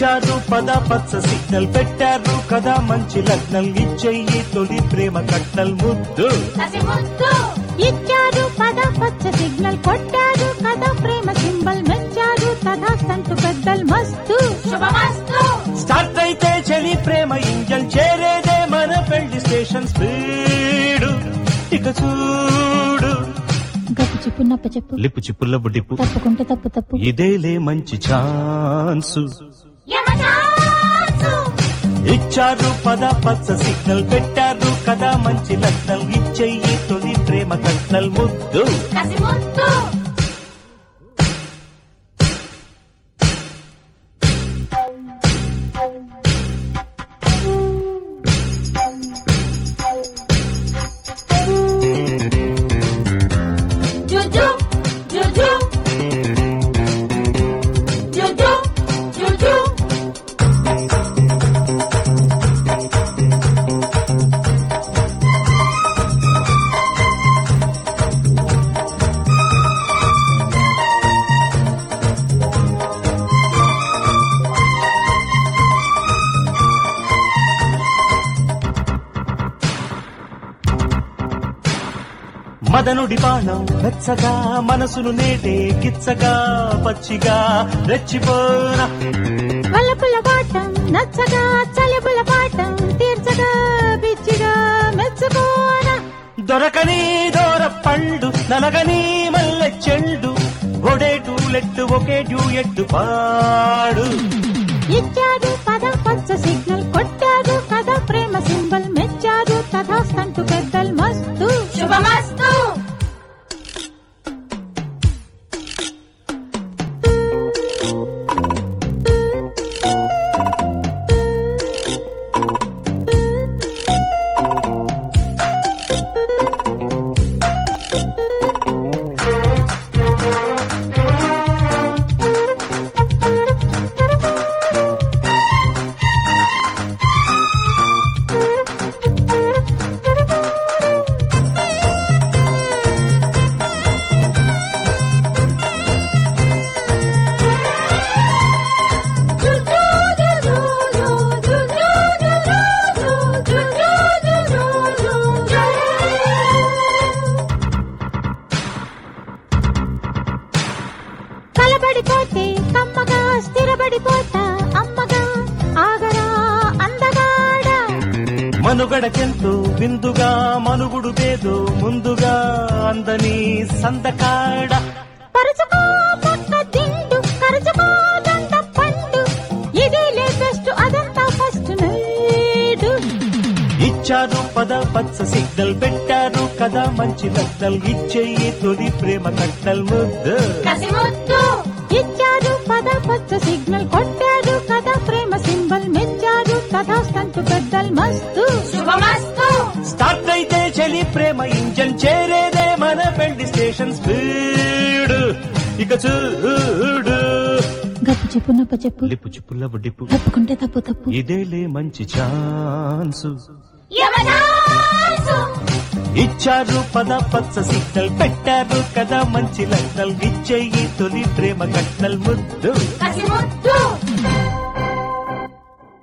ఇచ్చారు పద పచ్చ సిగ్నల్ పెట్టారు కదా మంచి లగ్నల్ ఇచ్చెయ్యి తొలి ప్రేమ కట్టల్ ముద్దు ఇచ్చారు పద పచ్చ సిగ్నల్ కొట్టారు కదా ప్రేమ సింబల్ మెచ్చారు తదాస్తంటు పెద్దల్ మస్తు స్టార్ట్ అయితే చలి ప్రేమ ఇంజన్ చేరేదే మన పెళ్లి స్టేషన్ స్పీడ్ ఇక చూడు గప్పు చెప్పు నప్ప చెప్పు లిప్పు చిప్పుల బుడ్డిపు తప్పుకుంటే తప్పు తప్పు ఇదేలే మంచి ఛాన్స్ ఇచ్చారు పద పచ్చ సిగ్నల్ పెట్టారు కదా మంచి లగ్నల్ ఇచ్చెయ్యి తొలి ప్రేమ కట్నల్ ముద్దు జుజు జుజు జుజు జుజు మదనుడి బాణం వెచ్చగా మనసును నేటే గిచ్చగా పచ్చిగా రెచ్చిపోనా వల్లపుల పాఠం నచ్చగా చలిపుల పాఠం తీర్చగా పిచ్చిగా మెచ్చుకోనా దొరకని దూర పండు నలగని మల్లె చెండు ఒడే టూలెట్టు ఒకే డ్యూయెట్టు పాడు ఇచ్చారు పద పచ్చ సిగ్నల్ కొట్టారు కదా ప్రేమ సింబల్ మెచ్చారు తథాస్తంటు పెద్దల్ మస్తు శుభమస్తు కలబడిపోతే కమ్మగా స్థిరపడిపోతా అమ్మగా ఆగరా అందగాడా మనుగడకెంతో విందుగా మనుగుడు పేదో ముందుగా అందని సందకాడ పరుచుకో పక్క దిండు కరుచుకో దండ పండు ఇది లేటెస్ట్ అదంతా ఫస్ట్ నైట్ ఇచ్చారు పద పచ్చ సిగ్నల్ పెట్టారు కదా మంచి లగ్నల్ ఇచ్చేయి తొలి ప్రేమ కట్టల్ ముద్దు ఇచ్చారు పద పచ్చ సిగ్నల్ కొట్టారు కదా ప్రేమ సింబల్ మెచ్చారు తథాస్తంటు పెద్దల్ మస్తు శుభమస్తు స్టార్ట్ అయితే చలి ప్రేమ ఇంజన్ చేరేదే మన పెళ్లి స్టేషన్ స్పీడ్ ఇక చూడు గప్పు చెప్పు నప్ప చెప్పు లిప్పు చిప్పుల బుడ్డిపు తప్పుకుంటే తప్పు తప్పు ఇదేలే మంచి ఛాన్స్ ఇచ్చారు పద పచ్చ సిగ్నల్ పెట్టారు కదా మంచి లగ్నల్ ఇచ్చేయి తొలి ప్రేమ కట్నల్ ముద్దు కసిముద్దు